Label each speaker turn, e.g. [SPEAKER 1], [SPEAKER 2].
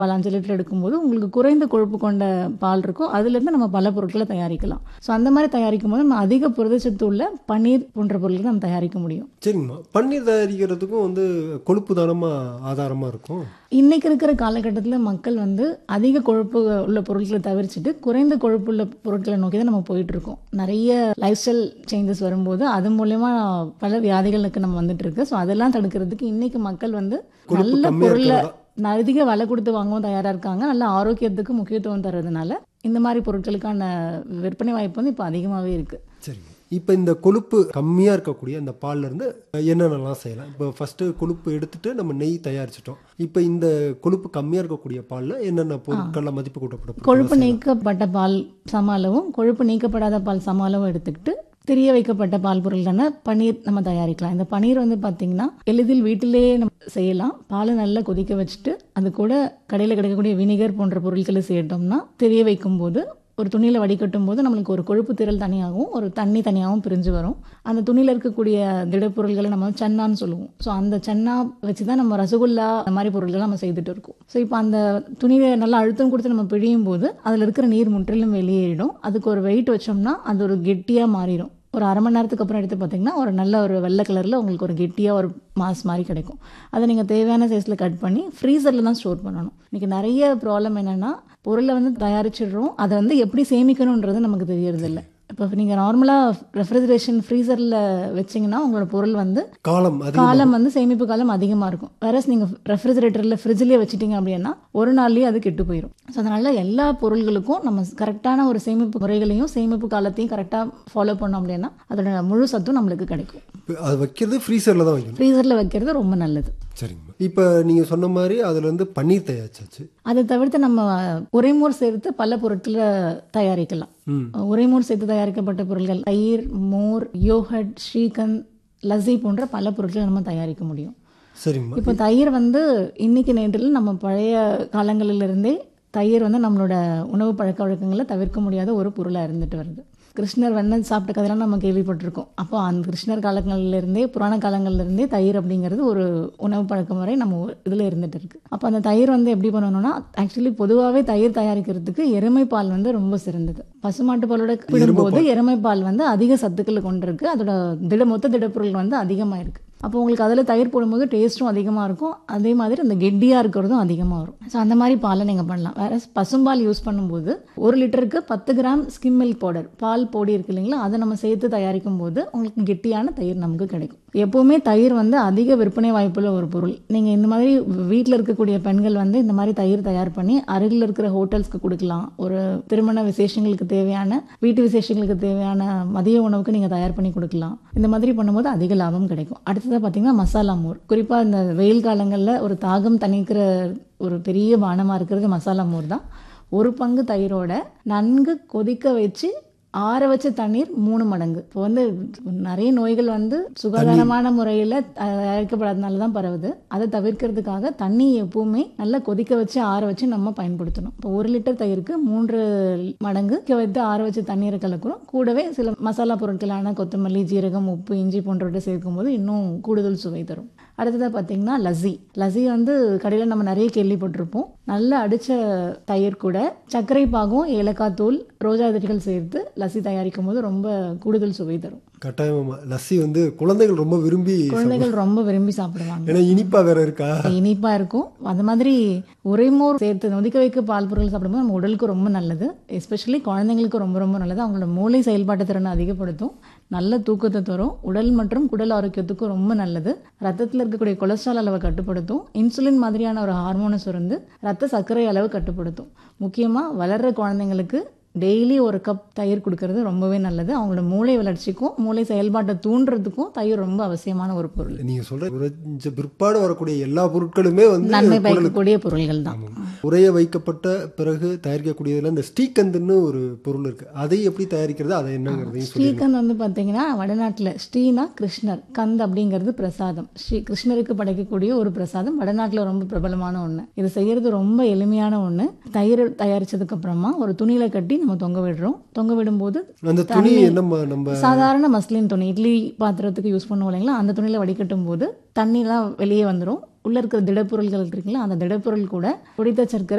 [SPEAKER 1] பால் அஞ்சு லிட்டர் எடுக்கும்போது உங்களுக்கு குறைந்த கொழுப்பு கொண்ட பால் இருக்கும் அதுலேருந்து நம்ம பல பொருட்களை தயாரிக்கலாம் ஸோ அந்த மாதிரி தயாரிக்கும் போது நம்ம அதிக புரதச்சத்து உள்ள பன்னீர் போன்ற பொருட்களை நம்ம தயாரிக்க முடியும்
[SPEAKER 2] சரிங்கம்மா பன்னீர் தயாரிக்கிறதுக்கும் வந்து கொழுப்பு தானமா ஆதாரமா இருக்கும்
[SPEAKER 1] இன்னைக்கு இருக்கிற காலகட்டத்தில் மக்கள் வந்து அதிக கொழுப்பு உள்ள பொருட்களை தவிர்த்துட்டு குறைந்த கொழுப்பு உள்ள பொருட்களை நோக்கி தான் நம்ம போயிட்டு இருக்கோம் நிறைய லைஃப் ஸ்டைல் சேஞ்சஸ் வரும்போது அது மூலயமா பல வியாதிகளுக்கு நம்ம வந்துட்டு இருக்கு ஸோ அதெல்லாம் தடுக்கிறதுக்கு இன்னைக்கு மக்கள் வந்து
[SPEAKER 2] கொழுப்பு
[SPEAKER 1] நல்ல
[SPEAKER 2] கம்மியா
[SPEAKER 1] பொருளை
[SPEAKER 2] இருக்கிறதா?
[SPEAKER 1] அதிக விலை கொடுத்து வாங்கவும் தயாரா இருக்காங்க நல்ல ஆரோக்கியத்துக்கு முக்கியத்துவம் தர்றதுனால இந்த மாதிரி பொருட்களுக்கான விற்பனை வாய்ப்பு வந்து இப்போ அதிகமாகவே இருக்கு
[SPEAKER 2] சரிங்க இப்போ இந்த கொழுப்பு கம்மியாக இருக்கக்கூடிய அந்த பால்ல இருந்து என்னென்னலாம் செய்யலாம் இப்போ ஃபஸ்ட்டு கொழுப்பு எடுத்துட்டு நம்ம நெய் தயாரிச்சிட்டோம் இப்போ இந்த கொழுப்பு கம்மியாக இருக்கக்கூடிய பாலில் என்னென்ன பொருட்கள்லாம் மதிப்பு கூட்டப்பட
[SPEAKER 1] கொழுப்பு நீக்கப்பட்ட பால் சம அளவும் கொழுப்பு நீக்கப்படாத பால் சம அளவும் எடுத்துக்கிட்டு திரிய வைக்கப்பட்ட பால் பொருள்கான பன்னீர் நம்ம தயாரிக்கலாம் இந்த பன்னீர் வந்து பார்த்தீங்கன்னா எளிதில் வீட்டிலேயே நம்ம செய்யலாம் பாலை நல்லா கொதிக்க வச்சுட்டு அது கூட கடையில் கிடைக்கக்கூடிய வினிகர் போன்ற பொருட்களை சேர்த்தோம்னா திரிய வைக்கும்போது ஒரு துணியில் வடிகட்டும் போது நம்மளுக்கு ஒரு கொழுப்பு திரள் தனியாகவும் ஒரு தண்ணி தனியாகவும் பிரிஞ்சு வரும் அந்த துணியில் இருக்கக்கூடிய திடப்பொருள்களை நம்ம சன்னான்னு சொல்லுவோம் ஸோ அந்த சன்னா வச்சு தான் நம்ம ரசகுல்லா அந்த மாதிரி பொருட்களை நம்ம செய்துட்டு இருக்கோம் ஸோ இப்போ அந்த துணியை நல்லா அழுத்தம் கொடுத்து நம்ம பிழியும் போது அதில் இருக்கிற நீர் முற்றிலும் வெளியேறிடும் அதுக்கு ஒரு வெயிட் வச்சோம்னா அது ஒரு கெட்டியாக மாறிடும் ஒரு அரை மணி நேரத்துக்கு அப்புறம் எடுத்து பார்த்தீங்கன்னா ஒரு நல்ல ஒரு வெள்ளை கலரில் உங்களுக்கு ஒரு கெட்டியாக ஒரு மாஸ் மாதிரி கிடைக்கும் அதை நீங்கள் தேவையான சைஸில் கட் பண்ணி ஃப்ரீசரில் தான் ஸ்டோர் பண்ணணும் இன்றைக்கி நிறைய ப்ராப்ளம் என்னென்னா பொருளை வந்து தயாரிச்சிடுறோம் அதை வந்து எப்படி சேமிக்கணுன்றது நமக்கு தெரியறதில்ல இப்போ நீங்கள் நார்மலாக ரெஃப்ரிஜரேஷன் ஃப்ரீசரில் வச்சிங்கன்னா உங்களோட பொருள் வந்து
[SPEAKER 2] காலம் அதிகம்
[SPEAKER 1] காலம் வந்து சேமிப்பு காலம் அதிகமாக இருக்கும் வேறஸ் நீங்கள் ரெஃப்ரிஜரேட்டரில் ஃப்ரிட்ஜ்லேயே வச்சிட்டீங்க அப்படின்னா ஒரு நாள்லேயே அது கெட்டு போயிடும் ஸோ அதனால எல்லா பொருள்களுக்கும் நம்ம கரெக்டான ஒரு சேமிப்பு முறைகளையும் சேமிப்பு காலத்தையும் கரெக்டாக ஃபாலோ பண்ணோம் அப்படின்னா அதோட முழு சத்தும் நம்மளுக்கு கிடைக்கும்
[SPEAKER 2] இப்போ அது வைக்கிறது ஃப்ரீசரில் தான் வைக்கணும்
[SPEAKER 1] ஃப்ரீசரில் வைக்கிறது ரொம்ப நல்லது
[SPEAKER 2] சரிங்கம்மா இப்போ நீங்கள் சொன்ன மாதிரி அதுலேருந்து பன்னீர் தயாரிச்சாச்சு
[SPEAKER 1] அதை தவிர்த்து நம்ம உரைமோர் சேர்த்து பல பொருட்களை தயாரிக்கலாம்
[SPEAKER 2] ம்
[SPEAKER 1] உரைமோர் சேர்த்து தயாரிக்கப்பட்ட பொருட்கள் தயிர் மோர் யோகட் ஸ்ரீகந்த் லஸ்ஸி போன்ற பல பொருட்களை நம்ம தயாரிக்க முடியும்
[SPEAKER 2] சரிங்கம்மா
[SPEAKER 1] இப்போ தயிர் வந்து இன்னைக்கு நேற்றில் நம்ம பழைய காலங்களிலிருந்தே தயிர் வந்து நம்மளோட உணவு பழக்க வழக்கங்களை தவிர்க்க முடியாத ஒரு பொருளாக இருந்துட்டு வருது கிருஷ்ணர் வெண்ணெய் சாப்பிட்ட கதையெல்லாம் நம்ம கேள்விப்பட்டிருக்கோம் அப்போ அந்த கிருஷ்ணர் காலங்கள்லேருந்தே புராண காலங்கள்லேருந்தே தயிர் அப்படிங்கிறது ஒரு உணவு பழக்க முறை நம்ம இதில் இருந்துட்டு இருக்கு அப்போ அந்த தயிர் வந்து எப்படி பண்ணணும்னா ஆக்சுவலி பொதுவாகவே தயிர் தயாரிக்கிறதுக்கு எருமை பால் வந்து ரொம்ப சிறந்தது பசுமாட்டு பாலோட விடும்போது எருமை பால் வந்து அதிக சத்துக்களை கொண்டிருக்கு அதோட திட மொத்த திடப்பொருள் வந்து அதிகமாக இருக்கு அப்போ உங்களுக்கு அதில் தயிர் போடும்போது டேஸ்ட்டும் அதிகமாக இருக்கும் அதே மாதிரி அந்த கெட்டியாக இருக்கிறதும் அதிகமாக வரும் ஸோ அந்த மாதிரி பாலை நீங்கள் பண்ணலாம் வேற பசும்பால் யூஸ் பண்ணும்போது ஒரு லிட்டருக்கு பத்து கிராம் ஸ்கிம் மில்க் பவுடர் பால் பொடி இருக்கு இல்லைங்களா அதை நம்ம சேர்த்து தயாரிக்கும் போது உங்களுக்கு கெட்டியான தயிர் நமக்கு கிடைக்கும் எப்போவுமே தயிர் வந்து அதிக விற்பனை வாய்ப்புள்ள ஒரு பொருள் நீங்கள் இந்த மாதிரி வீட்டில் இருக்கக்கூடிய பெண்கள் வந்து இந்த மாதிரி தயிர் தயார் பண்ணி அருகில் இருக்கிற ஹோட்டல்ஸ்க்கு கொடுக்கலாம் ஒரு திருமண விசேஷங்களுக்கு தேவையான வீட்டு விசேஷங்களுக்கு தேவையான மதிய உணவுக்கு நீங்கள் தயார் பண்ணி கொடுக்கலாம் இந்த மாதிரி பண்ணும்போது அதிக லாபம் கிடைக்கும் அடுத்ததாக பார்த்தீங்கன்னா மசாலா மோர் குறிப்பாக இந்த வெயில் காலங்களில் ஒரு தாகம் தணிக்கிற ஒரு பெரிய பானமாக இருக்கிறது மசாலா மோர் தான் ஒரு பங்கு தயிரோட நன்கு கொதிக்க வச்சு ஆற வச்ச தண்ணீர் மூணு மடங்கு இப்போ வந்து நிறைய நோய்கள் வந்து சுகாதாரமான முறையில் தயாரிக்கப்படாதனால தான் பரவுது அதை தவிர்க்கிறதுக்காக தண்ணி எப்பவுமே நல்லா கொதிக்க வச்சு ஆற வச்சு நம்ம பயன்படுத்தணும் இப்போ ஒரு லிட்டர் தயிருக்கு மூன்று மடங்கு கொதிக்க வைத்து ஆற வச்சு தண்ணீரை கலக்கிறோம் கூடவே சில மசாலா பொருட்களான கொத்தமல்லி ஜீரகம் உப்பு இஞ்சி போன்றவற்றை சேர்க்கும்போது இன்னும் கூடுதல் சுவை தரும் அடுத்ததாக பார்த்தீங்கன்னா லஸ்ஸி லஸ்ஸி வந்து கடையில் நம்ம நிறைய கேள்விப்பட்டிருப்போம் நல்லா அடித்த தயிர் கூட சர்க்கரை பாகும் ஏலக்காய் தூள் ரோஜா இதழ்கள் சேர்த்து லஸ்ஸி தயாரிக்கும் போது ரொம்ப கூடுதல் சுவை தரும்
[SPEAKER 2] கட்டாயமா லஸ்ஸி வந்து குழந்தைகள் ரொம்ப விரும்பி
[SPEAKER 1] குழந்தைகள் ரொம்ப விரும்பி சாப்பிடுவாங்க
[SPEAKER 2] ஏன்னா இனிப்பா வேற இருக்கா
[SPEAKER 1] இனிப்பா இருக்கும் அந்த மாதிரி உரைமோர் சேர்த்து நொதிக்க வைக்க பால் பொருள் சாப்பிடும்போது நம்ம உடலுக்கு ரொம்ப நல்லது எஸ்பெஷலி குழந்தைங்களுக்கு ரொம்ப ரொம்ப நல்லது அவங்களோட மூளை செயல்பாட்டு திறனை அதிகப்படுத்தும் நல்ல தூக்கத்தை தரும் உடல் மற்றும் குடல் ஆரோக்கியத்துக்கும் ரொம்ப நல்லது ரத்தத்தில் இருக்கக்கூடிய கொலஸ்ட்ரால் அளவை கட்டுப்படுத்தும் இன்சுலின் மாதிரியான ஒரு ஹார்மோனை சுரந்து ரத்த சர்க்கரை அளவு கட்டுப்படுத்தும் முக்கியமாக வளர்ற குழந்தைங்களுக்கு டெய்லி ஒரு கப் தயிர் கொடுக்கறது ரொம்பவே நல்லது அவங்களோட மூளை வளர்ச்சிக்கும் மூளை செயல்பாட்டை தூண்டுறதுக்கும் தயிர் ரொம்ப அவசியமான ஒரு பொருள்
[SPEAKER 2] நீங்க சொல்ற உறைஞ்ச பிற்பாடு வரக்கூடிய எல்லா பொருட்களுமே வந்து
[SPEAKER 1] நன்மை
[SPEAKER 2] குடலுக்கு-
[SPEAKER 1] பயக்கக்கூடிய பொருள்கள் தான்
[SPEAKER 2] உரைய வைக்கப்பட்ட பிறகு தயாரிக்கக்கூடியதுல இந்த ஸ்ரீகந்துன்னு ஒரு பொருள் இருக்கு அதை எப்படி தயாரிக்கிறது அதை என்னங்கிறதையும் சொல்லி
[SPEAKER 1] ஸ்ரீகந்த் வந்து பார்த்தீங்கன்னா வடநாட்டில் ஸ்ரீனா கிருஷ்ணர் கந்த் அப்படிங்கிறது பிரசாதம் ஸ்ரீ கிருஷ்ணருக்கு படைக்கக்கூடிய ஒரு பிரசாதம் வடநாட்டில் ரொம்ப பிரபலமான ஒன்று இது செய்யறது ரொம்ப எளிமையான ஒன்று தயிர் தயாரிச்சதுக்கு அப்புறமா ஒரு துணியில கட்டி நம்ம தொங்க விடுறோம் தொங்க விடும்போது
[SPEAKER 2] அந்த துணி நம்ம நம்ம
[SPEAKER 1] சாதாரண மஸ்லின் துணி இட்லி பாத்திரத்துக்கு யூஸ் பண்ணுவோம் இல்லைங்களா அந்த துணியில வடிகட்டும் போது தண்ணிலாம் வெளியே வந்துடும் உள்ளே இருக்கிற திடப்பொருள்கள் இருக்குங்களா அந்த திடப்பொருள் கூட குடித்த சர்க்கரை